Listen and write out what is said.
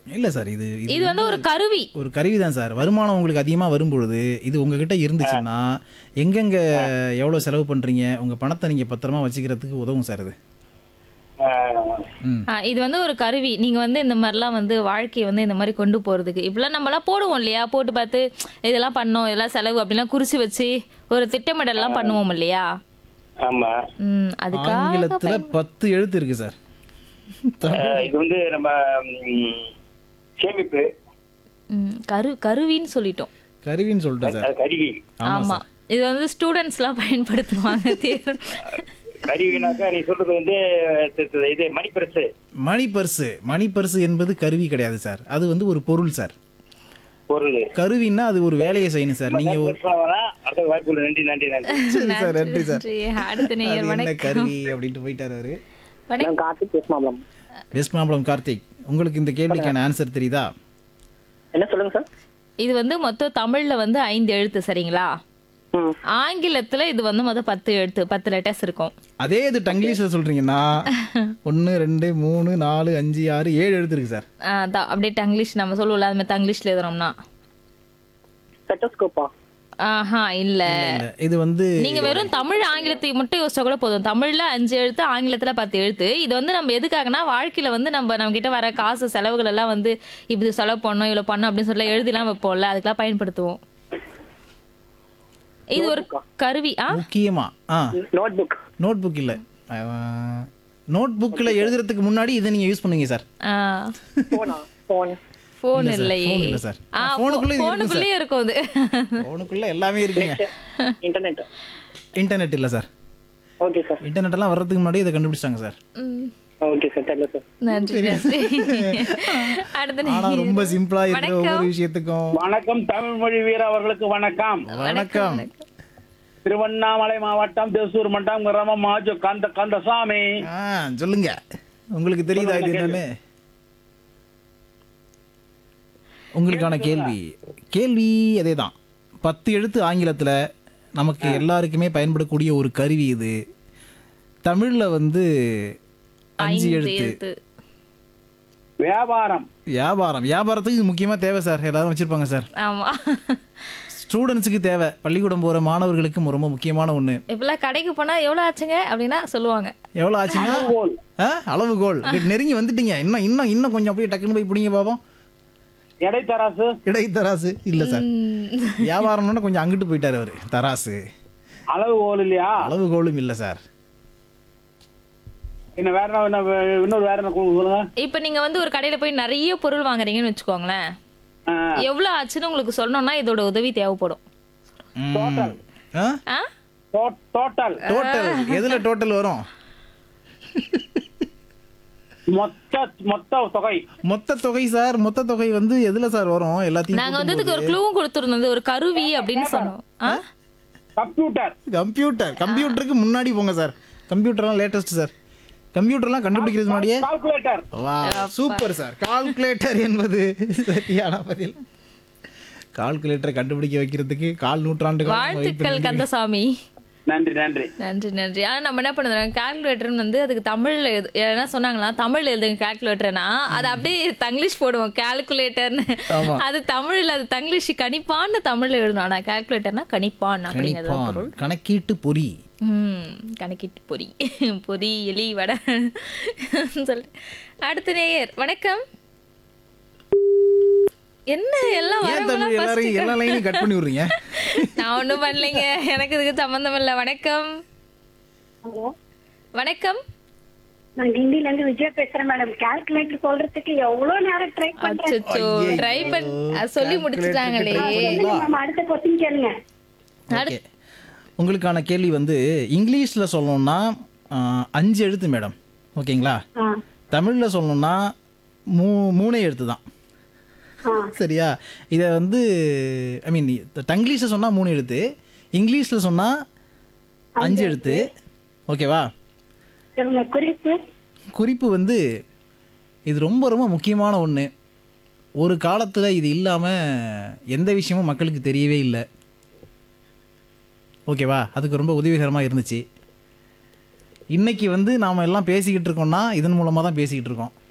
இல்லை சார் இது இது இது வந்து ஒரு கருவி ஒரு கருவி தான் சார் வருமானம் உங்களுக்கு அதிகமாக வரும்பொழுது இது உங்ககிட்ட இருந்துச்சுன்னா எங்கெங்க எவ்வளோ செலவு பண்ணுறீங்க உங்கள் பணத்தை நீங்கள் பத்திரமா வச்சுக்கிறதுக்கு உதவும் சார் இது ம் ஆ, இது வந்து ஒரு கருவி நீங்க வந்து இந்த மாதிரிலாம் வந்து வாழ்க்கையை வந்து இந்த மாதிரி கொண்டு போறதுக்கு இப்பெல்லாம் நம்மலாம் போடுவோம் இல்லையா போட்டு பார்த்து இதெல்லாம் பண்ணோம் இதெல்லாம் செலவு அப்படிலாம் குறிச்சு வச்சு ஒரு திட்டமிடல்லாம் பண்ணுவோம் இல்லையா ஆமா ம் அதுக்காக ஆங்கிலத்தில் பத்து எழுத்து இருக்கு சார் அஹ், இது வந்து நம்ம ம், சேமிப்பு ம், கரு கருவின்னு சொல்லிட்டோம் கருவின்னு சொல்லிட்டேன் சார் அது கருவி ஆமா இது வந்து ஸ்டூடெண்ட்ஸ்லாம் பயன்படுத்துவாங்க தேர்வு கருவினாக்கா நீ சொல்றது வந்து தி- தி- இது மணிப்பரிசு மணி பர்ஸு மணி பர்ஸு என்பது கருவி கிடையாது சார் அது வந்து ஒரு பொருள் சார் பொருள் கருவின்னா அது ஒரு வேலையை செய்யணும் சார் நீங்க ஒரு அடுத்த வாய்ப்பு நன்றி நன்றி நன்றி சரி சார் நன்றி சார் நன்றி. அடுத்த அது நேயர் என்ன வணக்கம் கருவி அப்படின்ட்டு போயிட்டாரு அவரு வணக்கம் கார்த்திக் பேசுமாம் வெஸ்ட் மாம்பலம் கார்த்திக் உங்களுக்கு இந்த கேள்விக்கான ஆன்சர் தெரியுதா என்ன சொல்லுங்க சார் இது வந்து மொத்தம் தமிழ்ல வந்து ஐந்து எழுத்து சரிங்களா ம் ஆங்கிலத்துல இது வந்து மொத்தம் பத்து எழுத்து பத்து லெட்டர்ஸ் இருக்கும் அதே இது டங்கிலீஷ்ல சொல்றீங்கன்னா ஒன்று ரெண்டு மூணு நாலு அஞ்சு ஆறு ஏழு எழுத்து இருக்கு சார் ஆ, அதான் அப்படியே தங்கிலீஷ் நம்ம சொல்லுவோம்ல அது மாதிரி தங்கிலீஷ்ல எழுதுறோம்னா செட்டோஸ்கோப்பா ஆஹா இல்ல இல்ல, இது வந்து நீங்க வெறும் தமிழ் ஆங்கிலத்தை மட்டும் யோசிச்சா கூட போதும் தமிழ்ல அஞ்சு எழுத்து ஆங்கிலத்துல பத்து எழுத்து இது வந்து நம்ம எதுக்காகனா வாழ்க்கையில வந்து நம்ம நம்ம கிட்ட வர காசு செலவுகள் எல்லாம் வந்து இப்படி செலவு பண்ணணும் இவ்வளவு பண்ணணும் அப்படின்னு சொல்லி எழுதிலாம் வைப்போம்ல அதுக்கெல்லாம் பயன்படுத்துவோம் இது ஒரு கருவி ஆ முக்கியமா ஆ நோட் புக் நோட் புக் இல்ல நோட் புக்கில் எழுதுறதுக்கு முன்னாடி இதை நீங்க யூஸ் பண்ணுவீங்க சார் போனா போன் போன் இல்ல சார், இல்லையே phone இல்ல சார். ஆ phoneக்குள்ள இது இருக்கு போனுக்குள்ளேயே இருக்கும் அது ஃபோனுக்குள்ள எல்லாமே இருக்குங்க இன்டர்நெட் இன்டர்நெட் இல்ல சார் ஓகே சார் இன்டர்நெட் எல்லாம் வர்றதுக்கு முன்னாடி இதை கண்டுபிடிச்சாங்க சார் ம், ஓகே சார் தெரியல சார் நன்றி நன்றி அடுத்த ஆனா நேயர். ரொம்ப சிம்பிளா இருக்கிற வணக்கம். ஒவ்வொரு விஷயத்துக்கும் வணக்கம் தமிழ் மொழி வீர அவர்களுக்கு வணக்கம் வணக்கம் திருவண்ணாமலை மாவட்டம் தேசூர் மட்டம் கிராமம் மாஜு கந்த கந்தசாமி ஆ சொல்லுங்க உங்களுக்கு தெரியுதா இது என்னன்னு உங்களுக்கான கேள்வி கேள்வி அதே தான் பத்து எழுத்து ஆங்கிலத்துல நமக்கு எல்லாருக்குமே பயன்படக்கூடிய ஒரு கருவி இது தமிழ்ல வந்து அஞ்சு ஐந்து எழுத்து எழுத்து வியாபாரம் வியாபாரம் வியாபாரத்துக்கு இது முக்கியமா தேவை சார் எல்லாரும் வச்சிருப்பாங்க சார் ஆமா ஸ்டூடெண்ட்ஸுக்கு தேவை பள்ளிக்கூடம் போற மாணவர்களுக்கு ரொம்ப முக்கியமான ஒண்ணு இப்பெல்லாம் கடைக்கு போனா எவ்வளவு ஆச்சுங்க அப்படின்னா சொல்லுவாங்க எவ்வளவு ஆச்சுன்னா ஆ, அளவுகோல் நெருங்கி வந்துட்டீங்க இன்னும் இன்னும் இன்னும் கொஞ்சம் அப்படியே டக்குன்னு போய் பிடிங்க பாப்போம் இடைத்தராசு இடைத்தராசு இல்ல சார் வியாபாரம்னா கொஞ்சம் அங்கிட்டு போயிட்டாரு அவரு தராசு அளவு கோல் இல்லையா அளவுகோலும் இல்ல சார் இன்னும் வேற என்ன- என்ன இன்னொரு வேற என்ன கு- சொல்லுங்க இப்ப நீங்க வந்து ஒரு கடையில போய் நிறைய பொருள் வாங்குறீங்கன்னு வச்சுக்கோங்களேன் ஆ, எவ்வளவு ஆச்சுன்னு உங்களுக்கு சொல்லணும்னா இதோட உதவி தேவைப்படும் ம். ஆ? ஆ? டோ- டோட்டல் டோட்டல் எதுல டோட்டல் வரும் மொத்த மொத்த தொகை மொத்த தொகை சார் மொத்த தொகை வந்து எதுல சார் வரும் எல்லாத்தையும் நாங்க வந்து இதுக்கு ஒரு க்ளூவும் கொடுத்துருந்தோம் இது ஒரு கருவி அப்படின்னு சொன்னோம் ஆ? கம்ப்யூட்டர் கம்ப்யூட்டர் கம்ப்யூட்டருக்கு முன்னாடி போங்க சார் கம்ப்யூட்டர்லாம் லேட்டஸ்ட் சார் கம்ப்யூட்டர்லாம் கண்டுபிடிக்கிறது முன்னாடியே கால்குலேட்டர் வா சூப்பர் சார் கால்குலேட்டர் என்பது சரியான பதில் கால்குலேட்டரை கண்டுபிடிக்க வைக்கிறதுக்கு கால் நூற்றாண்டு காலம் wait வாழ்த்துக்கள் பண்ணிருக்கீங்க. கந்தசாமி நன்றி நன்றி நன்றி நன்றி ஆனா நம்ம என்ன பண்ணுறோம் கால்குலேட்டர்னு வந்து அதுக்கு தமிழ்ல எழுது என்ன சொன்னாங்களா தமிழ்ல எழுதுங்க கால்குலேட்டர்னா அது அப்படியே தங்கிலீஷ் போடுவோம் கால்குலேட்டர்னு ஆமா. அது தமிழ்ல அது தங்கிலீஷ் கணிப்பான்னு தமிழ்ல எழுதணும் ஆனா கால்குலேட்டர்னா கணிப்பான் அப்படிங்கிறது தான் கணிப்பான் பொருள் கணக்கீட்டு பொறி ம் கணக்கிட்டு பொறி பொறி எலி வடை சொல்லு அடுத்த நேயர் வணக்கம் என்ன எல்லாம் ஏன் வரவங்களாம் தமிழ் first எல்லாரும் எல்லா லைனையும் கட் பண்ணி விடுறீங்க நான் ஒண்ணும் பண்ணலைங்க எனக்கு இதுக்கு சம்பந்தம் இல்லை வணக்கம் ஹலோ வணக்கம் நான் கிண்டில இருந்து விஜயா பேசுறேன் மேடம் கால்குலேட்டர் சொல்றதுக்கு எவ்வளவு நேரம் ட்ரை பண்றேன் அச்சோ ட்ரை பண்ண அது சொல்லி முடிச்சுட்டாங்களே நம்ம அடுத்த கொஸ்டின் கேளுங்க ஓகே உங்களுக்கான கேள்வி வந்து இங்கிலீஷ்ல சொல்லணும்னா ஆ, அஞ்சு எழுத்து மேடம் ஓகேங்களா ஆ தமிழ்ல சொல்லணும்னா மூ மூணே எழுத்து தான் ஆ சரியா இதை வந்து ஐ மீன் தங்கிலீஷில் சொன்னால் மூணு எழுத்து இங்கிலீஷில் சொன்னால் அஞ்சு எழுத்து ஓகேவா சொல்லுங்க குறிப்பு குறிப்பு வந்து இது ரொம்ப ரொம்ப முக்கியமான ஒன்று ஒரு காலத்தில் இது இல்லாமல் எந்த விஷயமும் மக்களுக்கு தெரியவே இல்லை ஓகேவா அதுக்கு ரொம்ப உதவிகரமாக இருந்துச்சு இன்னைக்கு வந்து நாம் எல்லாம் பேசிக்கிட்டு இருக்கோம்னா இதன் மூலமாக தான் பேசிக்கிட்டு இருக்கோம்